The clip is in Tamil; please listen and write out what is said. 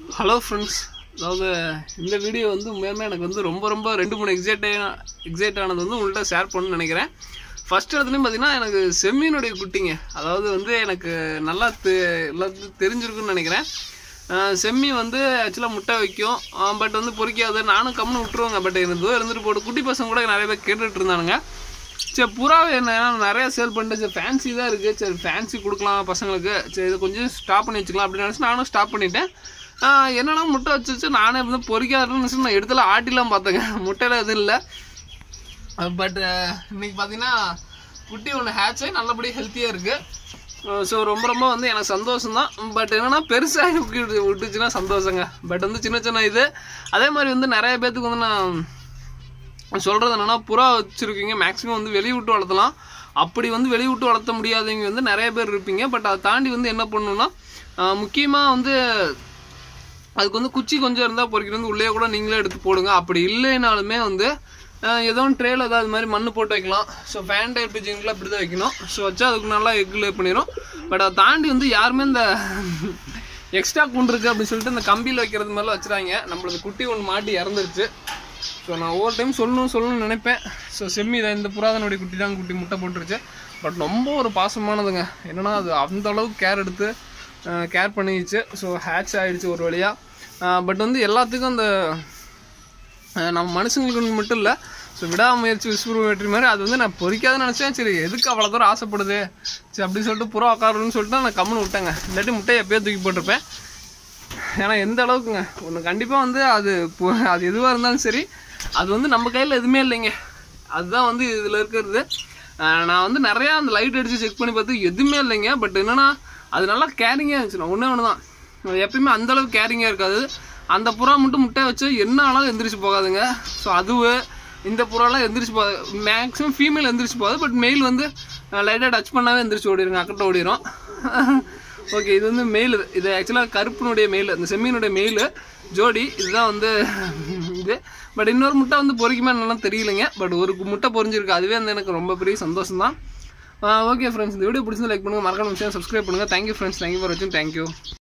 ஹலோ ஃப்ரெண்ட்ஸ் அதாவது இந்த வீடியோ வந்து உண்மையுமே எனக்கு வந்து ரொம்ப ரொம்ப ரெண்டு மூணு எக்ஸைட் எக்ஸைட் ஆனது வந்து உங்கள்கிட்ட ஷேர் பண்ணணும்னு நினைக்கிறேன் ஃபர்ஸ்ட் இடத்துலையும் பார்த்தீங்கன்னா எனக்கு செம்மீனுடைய குட்டிங்க அதாவது வந்து எனக்கு நல்லா தெ எல்லாத்துக்கும் தெரிஞ்சிருக்குன்னு நினைக்கிறேன் அஹ் செம்மி வந்து ஆக்சுவலாக முட்டை வைக்கும் பட் வந்து பொறிக்காது நானும் கம்முன்னு விட்டுருவாங்க பட் எனக்கு இருந்துட்டு போட்டு குட்டி பசங்க கூட நிறைய பேர் கேட்டுட்டு இருந்தானுங்க சரி புறாவை என்ன நிறைய சேல் பண்ணிட்டு சரி ஃபேன்சி தான் இருக்குது சரி ஃபேன்சி கொடுக்கலாம் பசங்களுக்கு சரி இது கொஞ்சம் ஸ்டாப் பண்ணி வச்சுக்கலாம் அப்படின்னு நினச்சி நானும் ஸ்டாப் பண்ணிட்டேன் ஆஹ் என்னன்னா முட்டை வச்சுச்சு நானே வந்து பொறிக்காதுன்னு நினச்சி நான் இடத்துல ஆட்டிலாம் பார்த்தேங்க முட்டையில் எதுவும் இல்லை பட் இன்னைக்கு பார்த்தீங்கன்னா குட்டி ஒன்று ஹேட்ச் ஆகி நல்லபடியாக ஹெல்த்தியாக இருக்குது ஸோ ரொம்ப ரொம்ப வந்து எனக்கு சந்தோஷம் தான் பட் என்னன்னா பெருசாக விட்டு விட்டுச்சுன்னா சந்தோஷங்க பட் வந்து சின்ன சின்ன இது அதே மாதிரி வந்து நிறைய பேர்த்துக்கு வந்து நான் சொல்கிறது என்னென்னா புறா வச்சுருக்கீங்க மேக்ஸிமம் வந்து வெளியே விட்டு வளர்த்தலாம் அப்படி வந்து வெளியே விட்டு வளர்த்த முடியாதவங்க வந்து நிறைய பேர் இருப்பீங்க பட் அதை தாண்டி வந்து என்ன பண்ணணும்னா முக்கியமாக வந்து அதுக்கு வந்து குச்சி கொஞ்சம் இருந்தால் பொறிக்கிறது வந்து உள்ளே கூட நீங்களே எடுத்து போடுங்க அப்படி இல்லைனாலுமே வந்து ஆஹ் ஏதோ ஒன்று ட்ரேல ஏதாவது மாதிரி மண் போட்டு வைக்கலாம் ஸோ ஃபேன் டைப் பிஜிங்கில் அப்படி தான் வைக்கணும் ஸோ வச்சா அதுக்கு நல்லா எக் லே பண்ணிடும் பட் அதை தாண்டி வந்து யாருமே இந்த எக்ஸ்ட்ரா கூண்டு இருக்குது அப்படின்னு சொல்லிட்டு இந்த கம்பியில் வைக்கிறது மாதிரிலாம் வச்சுறாங்க நம்மளது குட்டி ஒன்று மாட்டி இறந்துருச்சு ஸோ நான் ஒவ்வொரு டைம் சொல்லணும் சொல்லணும்னு நினைப்பேன் ஸோ செம்மி தான் இந்த புராதனுடைய குட்டி தான் குட்டி முட்டை போட்டுருச்சு பட் ரொம்ப ஒரு பாசமானதுங்க என்னன்னா அது அந்த அளவுக்கு கேர் எடுத்து கேர் பண்ணிடுச்சு ஸோ ஹேட்ச் ஆயிடுச்சு ஒரு வழியாக பட் வந்து எல்லாத்துக்கும் அந்த அஹ் நம்ம மனுஷங்களுக்கு மட்டும் இல்லை ஸோ விடாமுயற்சி விஸ்வரூப வெற்றி மாதிரி அது வந்து நான் பொறிக்காதுன்னு நினச்சேன் சரி எதுக்கு அவ்வளோ தூரம் ஆசைப்படுது சரி அப்படின்னு சொல்லிட்டு புறா உட்காருன்னு சொல்லிட்டு நான் கம்முன்னு விட்டேங்க இல்லாட்டி முட்டையை எப்பயோ தூக்கி போட்டிருப்பேன் ஏன்னா எந்த அளவுக்குங்க ஒன்று கண்டிப்பாக வந்து அது பு- அது எதுவாக இருந்தாலும் சரி அது வந்து நம்ம கையில் எதுவுமே இல்லைங்க அதுதான் வந்து இதில் இருக்கிறது அஹ் நான் வந்து நிறையா அந்த லைட் அடித்து செக் பண்ணி பார்த்து எதுவுமே இல்லைங்க பட் என்னன்னா அது நல்லா கேரிங்காக இருந்துச்சு ஒன்றே ஒன்று தான் அது எப்பயுமே அந்த அளவுக்கு கேரிங்காக இருக்காது அந்த புறா மட்டும் முட்டை வச்சு என்ன ஆனாலும் எந்திரிச்சு போகாதுங்க ஸோ அதுவு இந்த புறாலாம் எந்திரிச்சு போகாது மேக்ஸிமம் ஃபீமேல் எந்திரிச்சு போகாது பட் மெயில் வந்து லைட்டாக டச் பண்ணாவே எந்திரிச்சு ஓடிடுங்க அக்கட்ட ஓடிடும் ஓகே இது வந்து மெயில் இது ஆக்சுவலாக கருப்பினுடைய மெயில் இந்த செம்மீனுடைய மெயில் ஜோடி இதுதான் வந்து இது பட் இன்னொரு முட்டை வந்து பொறிக்குமே நல்லா தெரியலைங்க பட் ஒரு முட்டை பொறிஞ்சிருக்கு அதுவே வந்து எனக்கு ரொம்ப பெரிய சந்தோஷம் தான் ஓகே ஃப்ரெண்ட்ஸ் இந்த வீடியோ பிடிச்சிருந்து லைக் பண்ணுங்கள் மறக்காம சப்ஸ்கிரைப் பண்ணுங்கள் தேங்க்யூ ஃப்ரெண்ட்ஸ் தேங்க்யூ ஃபார் வாட்சிங் தேங்க்யூ